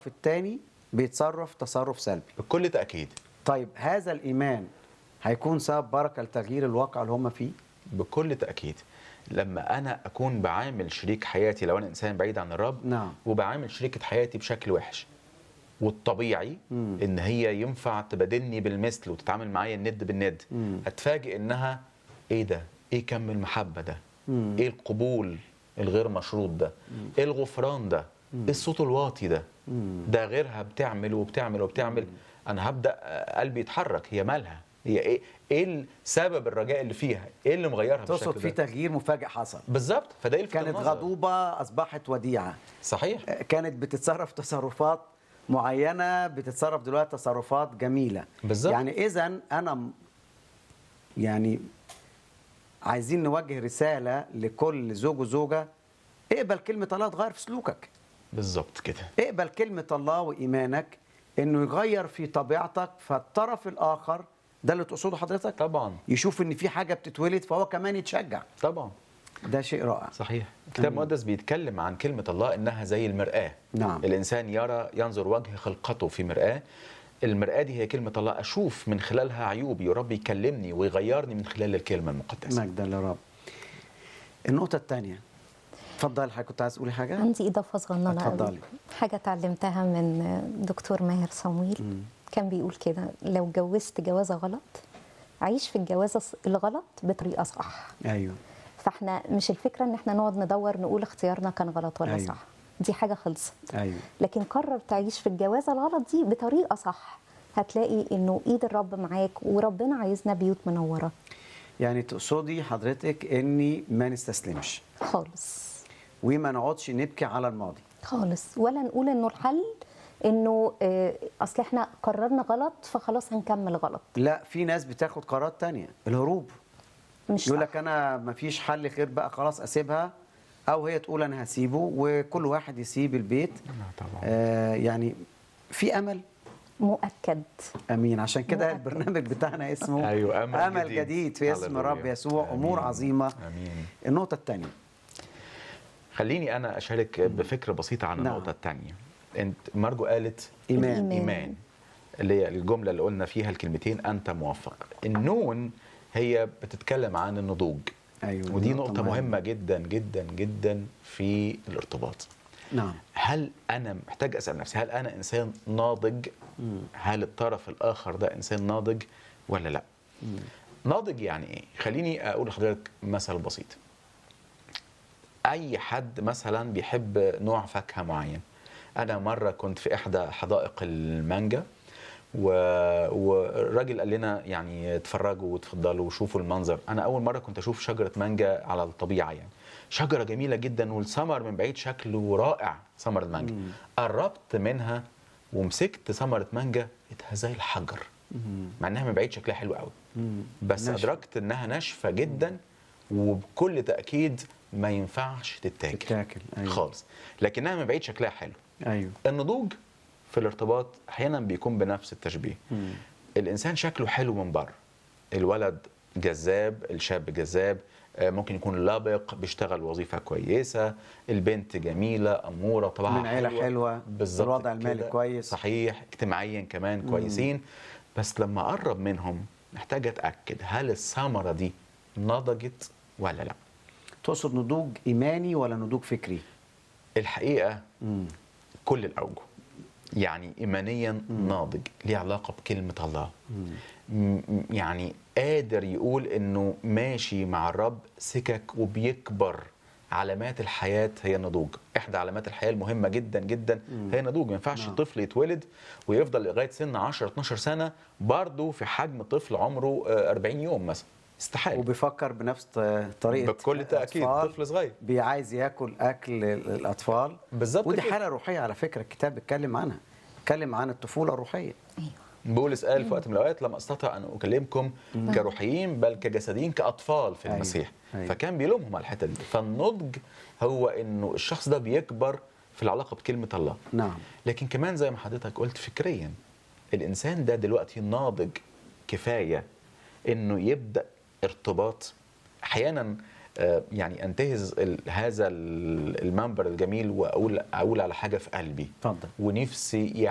التاني بيتصرف تصرف سلبي بكل تاكيد طيب هذا الايمان هيكون سبب بركه لتغيير الواقع اللي هم فيه بكل تاكيد لما انا اكون بعامل شريك حياتي لو انا انسان بعيد عن الرب نعم. وبعامل شريكه حياتي بشكل وحش والطبيعي مم. ان هي ينفع تبادلني بالمثل وتتعامل معايا الند بالند مم. اتفاجئ انها ايه ده ايه كم المحبه ده مم. ايه القبول الغير مشروط ده ايه الغفران ده ايه الصوت الواطي ده مم. ده غيرها بتعمل وبتعمل وبتعمل انا هبدا قلبي يتحرك هي مالها هي ايه ايه السبب الرجاء اللي فيها ايه اللي مغيرها تقصد بالشكل في ده تغيير مفاجئ حصل بالظبط فده يلفت كانت النظر. غضوبه اصبحت وديعه صحيح كانت بتتصرف تصرفات معينه بتتصرف دلوقتي تصرفات جميله بالظبط. يعني اذا انا م- يعني عايزين نوجه رساله لكل زوج وزوجه اقبل كلمه الله تغير في سلوكك بالظبط كده اقبل كلمه الله وايمانك انه يغير في طبيعتك فالطرف الاخر ده اللي تقصده حضرتك طبعا يشوف ان في حاجه بتتولد فهو كمان يتشجع طبعا ده شيء رائع صحيح الكتاب أمين. المقدس بيتكلم عن كلمة الله إنها زي المرآة نعم. الإنسان يرى ينظر وجه خلقته في مرآة المرآة دي هي كلمة الله أشوف من خلالها عيوبي ورب يكلمني ويغيرني من خلال الكلمة المقدسة مجدا للرب النقطه الثانيه اتفضل حضرتك كنت عايز تقولي حاجه عندي إضافة صغننة اتفضلي. قوي. حاجة اتعلمتها من دكتور ماهر صمويل كان بيقول كده لو جوزت جوازة غلط عيش في الجوازة الغلط بطريقة صح ايوه فاحنا مش الفكرة ان احنا نقعد ندور نقول اختيارنا كان غلط ولا أيوة. صح دي حاجة خلصت ايوه لكن قرر تعيش في الجوازة الغلط دي بطريقة صح هتلاقي انه ايد الرب معاك وربنا عايزنا بيوت منورة يعني تقصدي حضرتك اني ما نستسلمش خالص وما نقعدش نبكي على الماضي خالص ولا نقول انه الحل انه آه، اصل احنا قررنا غلط فخلاص هنكمل غلط لا في ناس بتاخد قرارات تانية الهروب مش يقول صح. لك انا ما فيش حل غير بقى خلاص اسيبها او هي تقول انا هسيبه وكل واحد يسيب البيت طبعا آه يعني في امل مؤكد امين عشان كده مؤكد. البرنامج بتاعنا اسمه أيوة، أمل امل جديد. جديد في اسم هللويا. رب يسوع امور آمين. عظيمه آمين. النقطه الثانيه خليني أنا أشارك بفكرة بسيطة عن نعم. النقطة الثانية أنت مارجو قالت ايمان الإيمان. إيمان اللي هي الجملة اللي قلنا فيها الكلمتين أنت موفق النون هي بتتكلم عن النضوج ايوه ودي نقطة مهمة جدا جدا جدا في الارتباط نعم هل انا محتاج اسال نفسي هل انا انسان ناضج هل الطرف الاخر ده انسان ناضج ولا لا ناضج يعني ايه خليني اقول لحضرتك مثل بسيط اي حد مثلا بيحب نوع فاكهه معين انا مره كنت في احدى حدائق المانجا و... والراجل قال لنا يعني اتفرجوا وتفضلوا وشوفوا المنظر انا اول مره كنت اشوف شجره مانجا على الطبيعه يعني شجره جميله جدا والثمر من بعيد شكله رائع ثمر المانجا قربت منها ومسكت ثمره مانجا لقيتها زي الحجر مع انها من بعيد شكلها حلو قوي مم. بس ناشفة. ادركت انها ناشفه جدا وبكل تاكيد ما ينفعش تتاكل تتاكل ايوه خالص لكنها من بعيد شكلها حلو ايوه النضوج في الارتباط احيانا بيكون بنفس التشبيه مم. الانسان شكله حلو من بره الولد جذاب الشاب جذاب آه، ممكن يكون لابق بيشتغل وظيفه كويسه البنت جميله اموره طبعا من عيلة حلوة، بالظبط الوضع المالي كده. كويس. صحيح اجتماعيا كمان كويسين بس لما اقرب منهم محتاج اتاكد هل الثمره دي نضجت ولا لا تقصد نضوج ايماني ولا نضوج فكري الحقيقه مم. كل الاوجه يعني ايمانيا ناضج ليه علاقه بكلمه الله م- يعني قادر يقول انه ماشي مع الرب سكك وبيكبر علامات الحياه هي النضوج احدى علامات الحياه المهمه جدا جدا هي النضوج ما ينفعش نعم. طفل يتولد ويفضل لغايه سن 10 12 سنه برضه في حجم طفل عمره آه، 40 يوم مثلا استحاله وبيفكر بنفس ط- طريقه بكل تاكيد أطفال. طفل صغير بيعايز ياكل اكل ال- الاطفال بالظبط ودي كده. حاله روحيه على فكره الكتاب بيتكلم عنها بيتكلم عن الطفوله الروحيه ايوه بولس قال في وقت من الاوقات لم استطع ان اكلمكم كروحيين بل كجسديين كاطفال في أيوة. المسيح أيوة. فكان بيلومهم على الحته دي فالنضج هو انه الشخص ده بيكبر في العلاقه بكلمه الله نعم لكن كمان زي ما حضرتك قلت فكريا الانسان ده دلوقتي ناضج كفايه انه يبدا ارتباط احيانا آه، يعني انتهز ال- هذا ال- المنبر الجميل واقول اقول على حاجه في قلبي اتفضل ونفسي